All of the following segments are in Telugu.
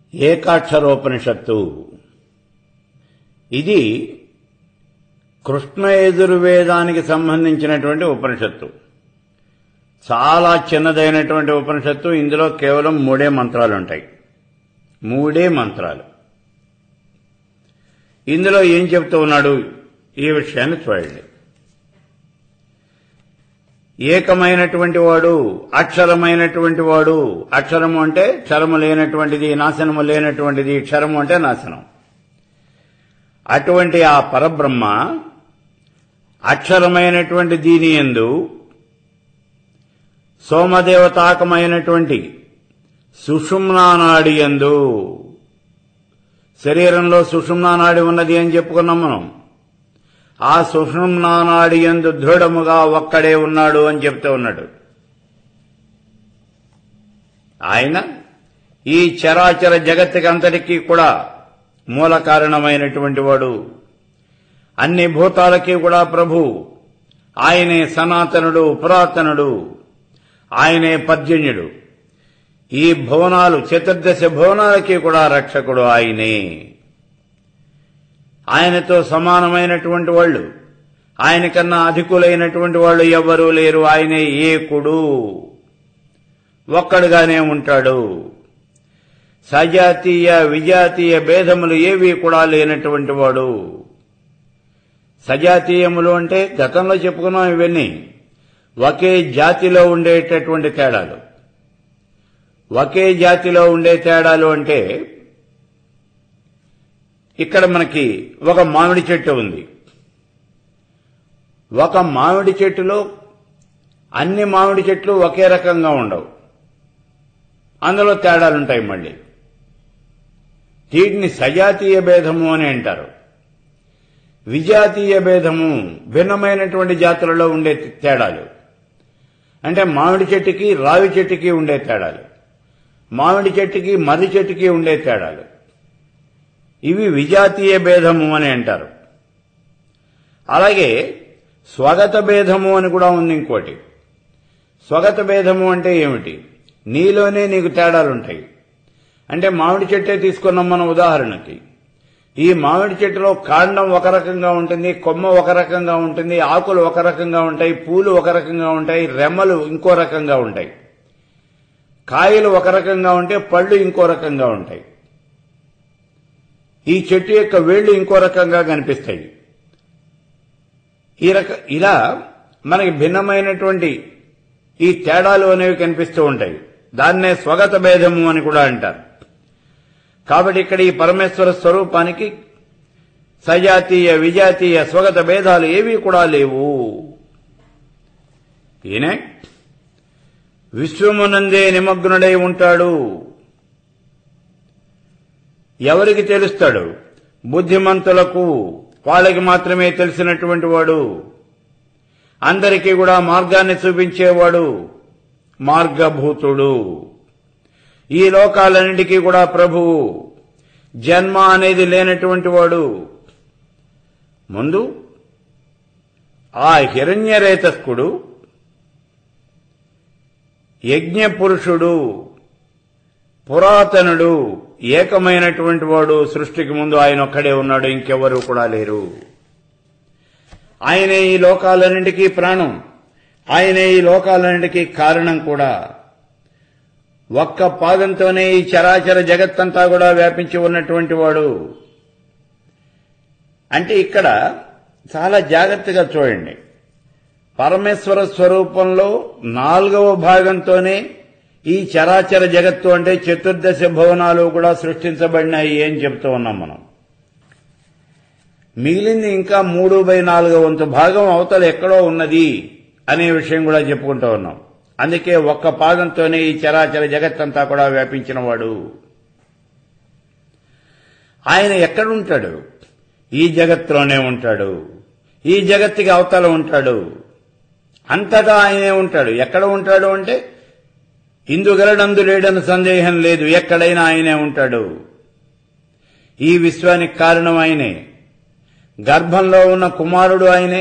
ఏకాక్షరోపనిషత్తు ఇది కృష్ణ యజుర్వేదానికి సంబంధించినటువంటి ఉపనిషత్తు చాలా చిన్నదైనటువంటి ఉపనిషత్తు ఇందులో కేవలం మూడే మంత్రాలు ఉంటాయి మూడే మంత్రాలు ఇందులో ఏం చెప్తూ ఉన్నాడు ఈ విషయాన్ని చూడండి ఏకమైనటువంటి వాడు అక్షరమైనటువంటి వాడు అక్షరము అంటే క్షరము లేనటువంటిది నాశనము లేనటువంటిది క్షరము అంటే నాశనం అటువంటి ఆ పరబ్రహ్మ అక్షరమైనటువంటి దీని ఎందు సోమదేవతాకమైనటువంటి సుషుమ్నానాడి ఎందు శరీరంలో సుషుమ్నానాడి ఉన్నది అని చెప్పుకున్నాం మనం ఆ సుషుమ్నానాడి ఎందు దృఢముగా ఒక్కడే ఉన్నాడు అని చెప్తూ ఉన్నాడు ఆయన ఈ చరాచర జగత్తుకి అంతటికీ కూడా మూల కారణమైనటువంటి వాడు అన్ని భూతాలకి కూడా ప్రభు ఆయనే సనాతనుడు పురాతనుడు ఆయనే పద్యన్యుడు ఈ భువనాలు చతుర్దశ భువనాలకి కూడా రక్షకుడు ఆయనే ఆయనతో సమానమైనటువంటి వాళ్ళు ఆయన కన్నా అధికులైనటువంటి వాళ్ళు ఎవ్వరూ లేరు ఆయనే ఏకుడు ఒక్కడుగానే ఉంటాడు సజాతీయ విజాతీయ భేదములు ఏవి కూడా లేనటువంటి వాడు సజాతీయములు అంటే గతంలో చెప్పుకున్నాం ఇవన్నీ ఒకే జాతిలో ఉండేటటువంటి తేడాలు ఒకే జాతిలో ఉండే తేడాలు అంటే ఇక్కడ మనకి ఒక మామిడి చెట్టు ఉంది ఒక మామిడి చెట్టులో అన్ని మామిడి చెట్లు ఒకే రకంగా ఉండవు అందులో తేడాలుంటాయి మళ్ళీ వీటిని సజాతీయ భేదము అని అంటారు విజాతీయ భేదము భిన్నమైనటువంటి జాతులలో ఉండే తేడాలు అంటే మామిడి చెట్టుకి రావి చెట్టుకి ఉండే తేడాలు మామిడి చెట్టుకి మర్రి చెట్టుకి ఉండే తేడాలు ఇవి విజాతీయ భేదము అని అంటారు అలాగే స్వగత భేదము అని కూడా ఉంది ఇంకోటి స్వగత భేదము అంటే ఏమిటి నీలోనే నీకు తేడాలుంటాయి అంటే మామిడి చెట్టే తీసుకున్నాం మన ఉదాహరణకి ఈ మామిడి చెట్టులో కాండం ఒక రకంగా ఉంటుంది కొమ్మ ఒక రకంగా ఉంటుంది ఆకులు ఒక రకంగా ఉంటాయి పూలు ఒక రకంగా ఉంటాయి రెమ్మలు ఇంకో రకంగా ఉంటాయి కాయలు ఒక రకంగా ఉంటే పళ్ళు ఇంకో రకంగా ఉంటాయి ఈ చెట్టు యొక్క వేళ్లు ఇంకో రకంగా కనిపిస్తాయి ఈ రక ఇలా మనకి భిన్నమైనటువంటి ఈ తేడాలు అనేవి కనిపిస్తూ ఉంటాయి దాన్నే స్వగత భేదము అని కూడా అంటారు కాబట్టి ఇక్కడ ఈ పరమేశ్వర స్వరూపానికి సజాతీయ విజాతీయ స్వగత భేదాలు ఏవీ కూడా లేవు ఈయనే విశ్వమునందే నిమగ్నుడై ఉంటాడు ఎవరికి తెలుస్తాడు బుద్ధిమంతులకు వాళ్ళకి మాత్రమే తెలిసినటువంటి వాడు అందరికీ కూడా మార్గాన్ని చూపించేవాడు మార్గభూతుడు ఈ లోకాలన్నిటికీ కూడా ప్రభువు జన్మ అనేది లేనటువంటి వాడు ముందు ఆ హిరణ్యరేతస్కుడు యజ్ఞపురుషుడు పురాతనుడు ఏకమైనటువంటి వాడు సృష్టికి ముందు ఆయన ఒక్కడే ఉన్నాడు ఇంకెవరూ కూడా లేరు ఆయనే ఈ లోకాలన్నింటికీ ప్రాణం ఆయనే ఈ లోకాలన్నింటికీ కారణం కూడా ఒక్క పాదంతోనే ఈ చరాచర జగత్తంతా కూడా వ్యాపించి ఉన్నటువంటి వాడు అంటే ఇక్కడ చాలా జాగ్రత్తగా చూడండి పరమేశ్వర స్వరూపంలో నాలుగవ భాగంతోనే ఈ చరాచర జగత్తు అంటే చతుర్దశ భవనాలు కూడా సృష్టించబడినాయి అని చెప్తూ ఉన్నాం మనం మిగిలింది ఇంకా మూడు బై నాలుగో వంతు భాగం అవతల ఎక్కడో ఉన్నది అనే విషయం కూడా చెప్పుకుంటూ ఉన్నాం అందుకే ఒక్క పాదంతోనే ఈ చరాచర జగత్తంతా కూడా వ్యాపించిన వాడు ఆయన ఎక్కడుంటాడు ఈ జగత్తులోనే ఉంటాడు ఈ జగత్తుకి అవతల ఉంటాడు అంతటా ఆయనే ఉంటాడు ఎక్కడ ఉంటాడు అంటే ఇందుగలడందు లేడని సందేహం లేదు ఎక్కడైనా ఆయనే ఉంటాడు ఈ విశ్వానికి కారణం ఆయనే గర్భంలో ఉన్న కుమారుడు ఆయనే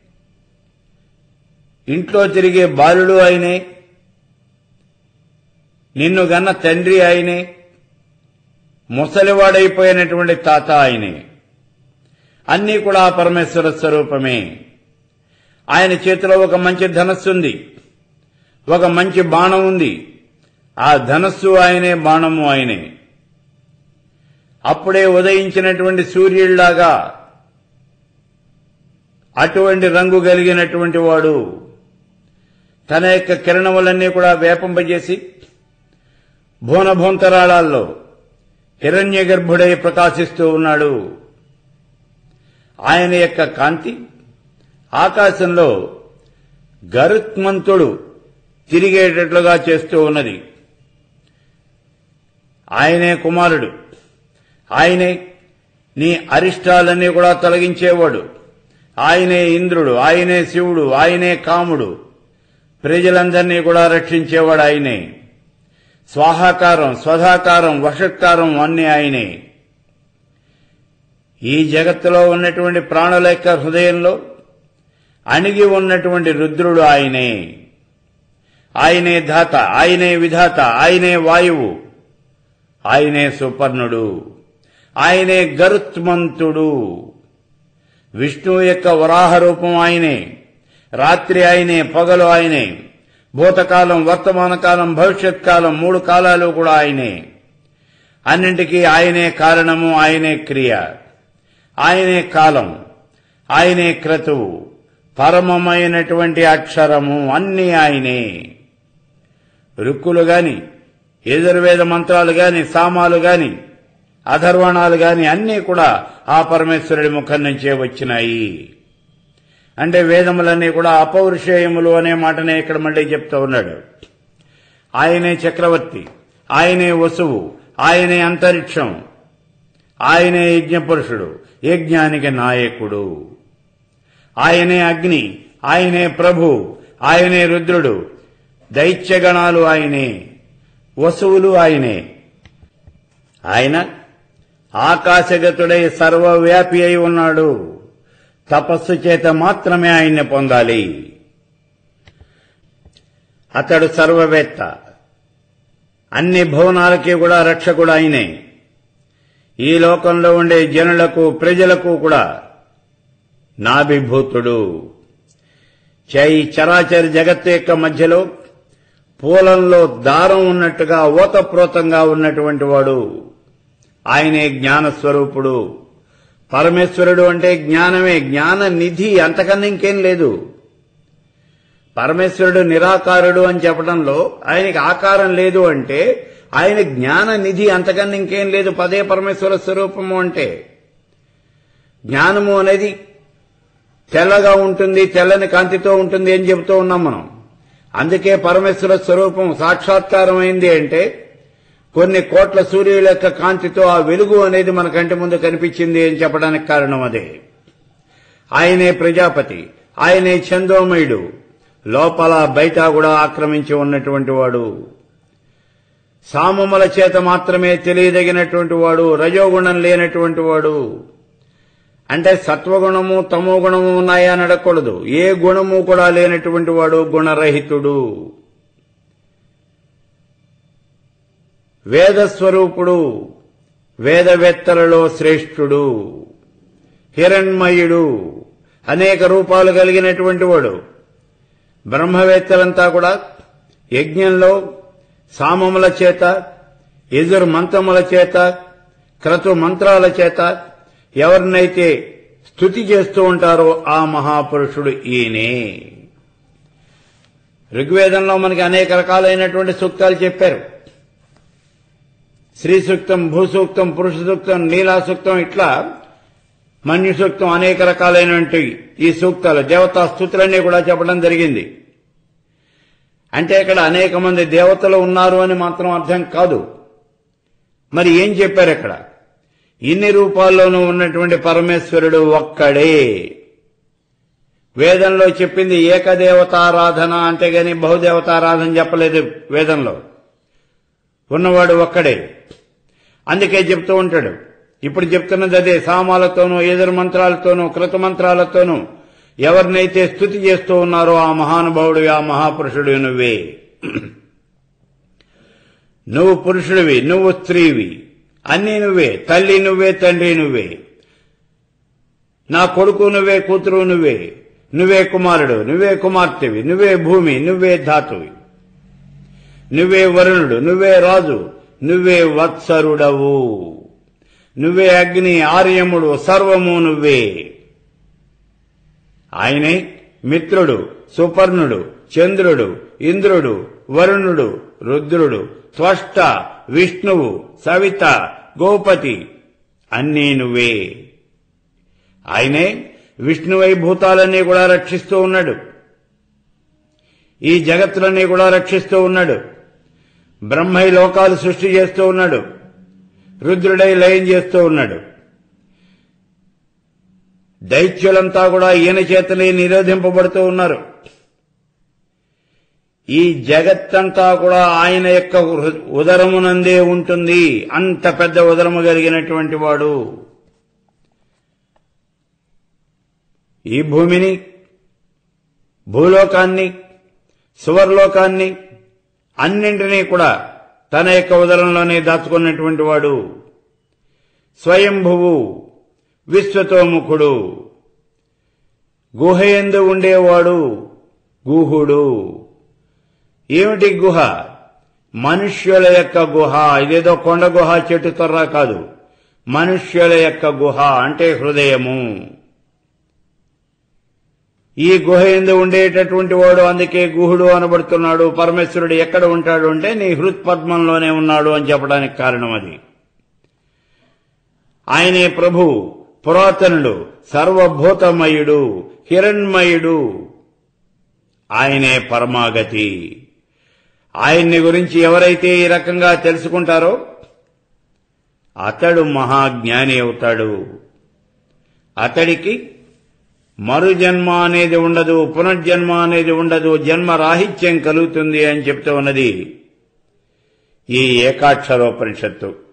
ఇంట్లో తిరిగే బాలుడు ఆయనే నిన్ను గన్న తండ్రి ఆయనే ముసలివాడైపోయినటువంటి తాత ఆయనే అన్నీ కూడా ఆ పరమేశ్వర స్వరూపమే ఆయన చేతిలో ఒక మంచి ధనస్సు ఉంది ఒక మంచి బాణం ఉంది ఆ ధనస్సు ఆయనే బాణము ఆయనే అప్పుడే ఉదయించినటువంటి సూర్యుడిలాగా అటువంటి రంగు కలిగినటువంటి వాడు తన యొక్క కిరణములన్నీ కూడా వేపంపజేసి భువనభూంతరాళాల్లో హిరణ్య గర్భుడై ప్రకాశిస్తూ ఉన్నాడు ఆయన యొక్క కాంతి ఆకాశంలో గరుత్మంతుడు తిరిగేటట్లుగా చేస్తూ ఉన్నది ఆయనే కుమారుడు ఆయనే నీ అరిష్టాలన్నీ కూడా తొలగించేవాడు ఆయనే ఇంద్రుడు ఆయనే శివుడు ఆయనే కాముడు ప్రజలందరినీ కూడా రక్షించేవాడు ఆయనే స్వాహాకారం స్వధాకారం వషత్కారం అన్నీ ఆయనే ఈ జగత్తులో ఉన్నటువంటి ప్రాణుల యొక్క హృదయంలో అణిగి ఉన్నటువంటి రుద్రుడు ఆయనే ఆయనే ధాత ఆయనే విధాత ఆయనే వాయువు ఆయనే సుపర్ణుడు ఆయనే గరుత్మంతుడు విష్ణువు యొక్క వరాహ రూపం ఆయనే రాత్రి ఆయనే పగలు ఆయనే భూతకాలం వర్తమాన కాలం భవిష్యత్ కాలం మూడు కాలాలు కూడా ఆయనే అన్నింటికీ ఆయనే కారణము ఆయనే క్రియ ఆయనే కాలం ఆయనే క్రతువు పరమమైనటువంటి అక్షరము అన్నీ ఆయనే రుక్కులు గాని యజుర్వేద మంత్రాలు గాని సామాలు గాని అధర్వణాలు గాని అన్నీ కూడా ఆ పరమేశ్వరుడి ముఖం నుంచే వచ్చినాయి అంటే వేదములన్నీ కూడా అపౌరుషేయములు అనే మాటనే ఇక్కడ మళ్ళీ చెప్తూ ఉన్నాడు ఆయనే చక్రవర్తి ఆయనే వసువు ఆయనే అంతరిక్షం ఆయనే యజ్ఞపురుషుడు యజ్ఞానికి నాయకుడు ఆయనే అగ్ని ఆయనే ప్రభు ఆయనే రుద్రుడు దైత్యగణాలు ఆయనే వసువులు ఆయనే ఆయన ఆకాశగతుడై సర్వవ్యాపి అయి ఉన్నాడు తపస్సు చేత మాత్రమే ఆయన్ని పొందాలి అతడు సర్వవేత్త అన్ని భువనాలకి కూడా రక్షకుడు ఆయనే ఈ లోకంలో ఉండే జనులకు ప్రజలకు కూడా నాభిభూతుడు చై చరాచరి జగత్తు యొక్క మధ్యలో పూలంలో దారం ఉన్నట్టుగా ఓతప్రోతంగా ఉన్నటువంటి వాడు ఆయనే జ్ఞానస్వరూపుడు పరమేశ్వరుడు అంటే జ్ఞానమే జ్ఞాన నిధి అంతకన్నా ఇంకేం లేదు పరమేశ్వరుడు నిరాకారుడు అని చెప్పడంలో ఆయనకి ఆకారం లేదు అంటే ఆయన జ్ఞాన నిధి అంతకన్నా ఇంకేం లేదు పదే పరమేశ్వర స్వరూపము అంటే జ్ఞానము అనేది తెల్లగా ఉంటుంది తెల్లని కాంతితో ఉంటుంది అని చెబుతూ ఉన్నాం మనం అందుకే పరమేశ్వర స్వరూపం సాక్షాత్కారం అయింది అంటే కొన్ని కోట్ల సూర్యుల యొక్క కాంతితో ఆ వెలుగు అనేది మన కంటి ముందు కనిపించింది అని చెప్పడానికి కారణం అదే ఆయనే ప్రజాపతి ఆయనే చందోమయుడు లోపల బయట కూడా ఆక్రమించి ఉన్నటువంటి వాడు సామముల చేత మాత్రమే తెలియదగినటువంటి వాడు రజోగుణం లేనటువంటి వాడు అంటే సత్వగుణము తమో గుణము ఉన్నాయా అని అడగకూడదు ఏ గుణము కూడా లేనటువంటి వాడు గుణరహితుడు వేదస్వరూపుడు వేదవేత్తలలో శ్రేష్ఠుడు హిరణ్మయుడు అనేక రూపాలు కలిగినటువంటి వాడు బ్రహ్మవేత్తలంతా కూడా యజ్ఞంలో సామముల చేత ఎదురు మంత్రముల చేత క్రతు మంత్రాల చేత ఎవరినైతే స్థుతి చేస్తూ ఉంటారో ఆ మహాపురుషుడు ఈయనే ఋగ్వేదంలో మనకి అనేక రకాలైనటువంటి సూక్తాలు చెప్పారు శ్రీ సూక్తం భూ సూక్తం పురుష సూక్తం లీలా సూక్తం ఇట్లా మన్యు సూక్తం అనేక రకాలైనటువంటి ఈ సూక్తాలు దేవతా స్థుతులన్నీ కూడా చెప్పడం జరిగింది అంటే ఇక్కడ అనేక మంది దేవతలు ఉన్నారు అని మాత్రం అర్థం కాదు మరి ఏం చెప్పారు ఇక్కడ ఇన్ని రూపాల్లోనూ ఉన్నటువంటి పరమేశ్వరుడు ఒక్కడే వేదంలో చెప్పింది ఏకదేవతారాధన అంటే గాని బహుదేవతారాధన చెప్పలేదు వేదంలో ఉన్నవాడు ఒక్కడే అందుకే చెప్తూ ఉంటాడు ఇప్పుడు చెప్తున్నది అదే సామాలతోనూ ఎదురు మంత్రాలతోనూ కృత మంత్రాలతోనూ ఎవరినైతే స్థుతి చేస్తూ ఉన్నారో ఆ మహానుభావుడు ఆ మహాపురుషుడు నువ్వే నువ్వు పురుషుడివి నువ్వు స్త్రీవి అన్నీ నువ్వే తల్లి నువ్వే తండ్రి నువ్వే నా కొడుకు నువ్వే కూతురు నువ్వే నువ్వే కుమారుడు నువ్వే కుమార్తెవి నువ్వే భూమి నువ్వే ధాతువి నువ్వే వరుణుడు నువ్వే రాజు నువ్వే వత్సరుడవు నువ్వే అగ్ని ఆర్యముడు సర్వము నువ్వే ఆయనే మిత్రుడు సుపర్ణుడు చంద్రుడు ఇంద్రుడు వరుణుడు రుద్రుడు త్వష్ట విష్ణువు సవిత గోపతి అన్నీ నువ్వే ఆయనే విష్ణువై భూతాలన్నీ కూడా రక్షిస్తూ ఉన్నాడు ఈ జగత్తులన్నీ కూడా రక్షిస్తూ ఉన్నాడు బ్రహ్మై లోకాలు సృష్టి చేస్తూ ఉన్నాడు రుద్రుడై లయం చేస్తూ ఉన్నాడు దైత్యులంతా కూడా ఈయన చేతనే నిరోధింపబడుతూ ఉన్నారు ఈ జగత్తంతా కూడా ఆయన యొక్క ఉదరమునందే ఉంటుంది అంత పెద్ద ఉదరము కలిగినటువంటి వాడు ఈ భూమిని భూలోకాన్ని సువర్లోకాన్ని అన్నింటినీ కూడా తన యొక్క ఉదరంలోనే దాచుకున్నటువంటి వాడు స్వయంభువు విశ్వతోముఖుడు గుహయందు ఉండేవాడు గుహుడు ఏమిటి గుహ మనుష్యుల యొక్క గుహ ఇదేదో కొండ గుహ చెట్టు తొర్ర కాదు మనుష్యుల యొక్క గుహ అంటే హృదయము ఈ గుహ ఎందు ఉండేటటువంటి వాడు అందుకే గుహుడు అనబడుతున్నాడు పరమేశ్వరుడు ఎక్కడ ఉంటాడు అంటే నీ హృత్పద్మంలోనే ఉన్నాడు అని చెప్పడానికి కారణం అది ఆయనే ప్రభు పురాతనుడు సర్వభూతమయుడు హిరణ్మయుడు ఆయనే పరమాగతి ఆయన్ని గురించి ఎవరైతే ఈ రకంగా తెలుసుకుంటారో అతడు మహాజ్ఞాని అవుతాడు అతడికి మరు జన్మ అనేది ఉండదు పునర్జన్మ అనేది ఉండదు జన్మ రాహిత్యం కలుగుతుంది అని చెప్తూ ఉన్నది ఈ ఏకాక్షరోపనిషత్తు